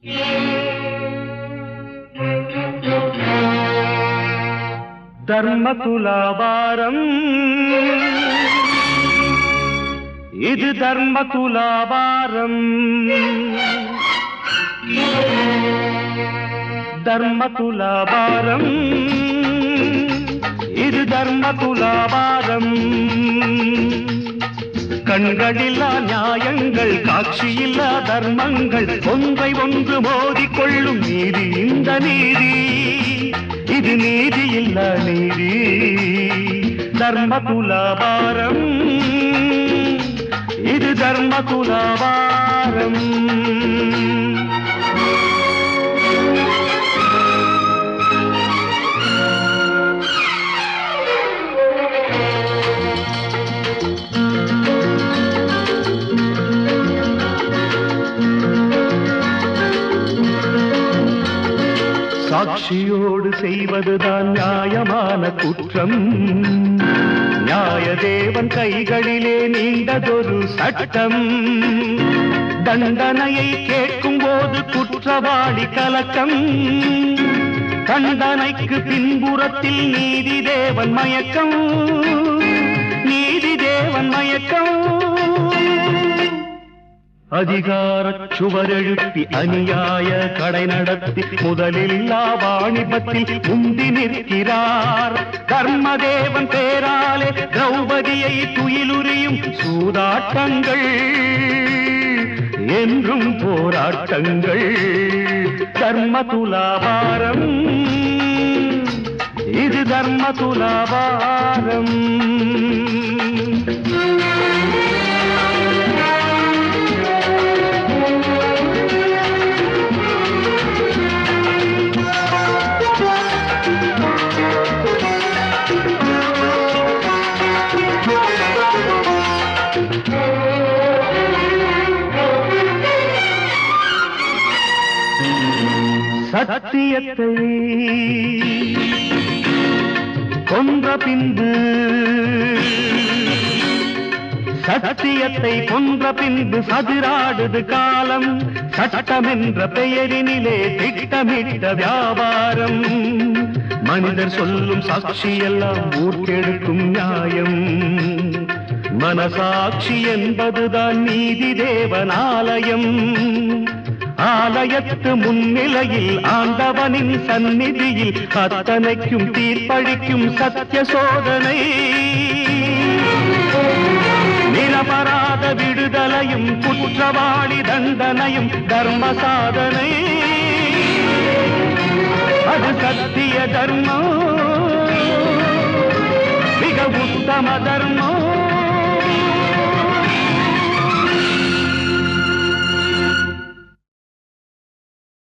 ధర్మ తులాభారం ఇది ధర్మ తులాభారం ధర్మ తులాభారం இது தர்ம துலாபாரம் கண்களில்லா நியாயங்கள் காட்சியில்லா தர்மங்கள் ஒன்றை ஒன்று மோதிக்கொள்ளும் நீதி இந்த நீதி இது நீதி இல்ல நீதி தர்ம துலாபாரம் இது தர்ம துலாபாரம் சாட்சியோடு செய்வதுதான் நியாயமான குற்றம் நியாய தேவன் கைகளிலே நீண்டதொரு சட்டம் தண்டனையை கேட்கும் போது குற்றவாளி கலக்கம் தண்டனைக்கு பின்புறத்தில் நீதி தேவன் மயக்கம் நீதி தேவன் மயக்கம் அதிகாரச் சுவரெழுப்பி அநியாய கடை நடத்தி முதலில்லா வாணிபத்தில் முந்தி நிற்கிறார் தர்மதேவன் பேராலே திரௌபதியை துயிலுரியும் சூதாட்டங்கள் என்றும் போராட்டங்கள் தர்ம துலாபாரம் இது தர்ம துலாபாரம் சத்தியத்தை கொன்ற பின்பு சத்தியத்தை கொன்ற பின்பு சதிராடுது காலம் சட்டம் என்ற பெயரினிலே திட்டமிட்ட வியாபாரம் மனிதர் சொல்லும் சாட்சி எல்லாம் ஊர்க்கெடுக்கும் நியாயம் மனசாட்சி என்பதுதான் நீதி தேவனாலயம் ஆலயத்து முன்னிலையில் ஆண்டவனின் சந்நிதியில் அத்தனைக்கும் தீர்ப்பளிக்கும் சத்திய சோதனை நிரபராத விடுதலையும் குற்றவாளி தண்டனையும் தர்ம சாதனை அது சத்திய தர்மம் மிக உத்தம தர்மம்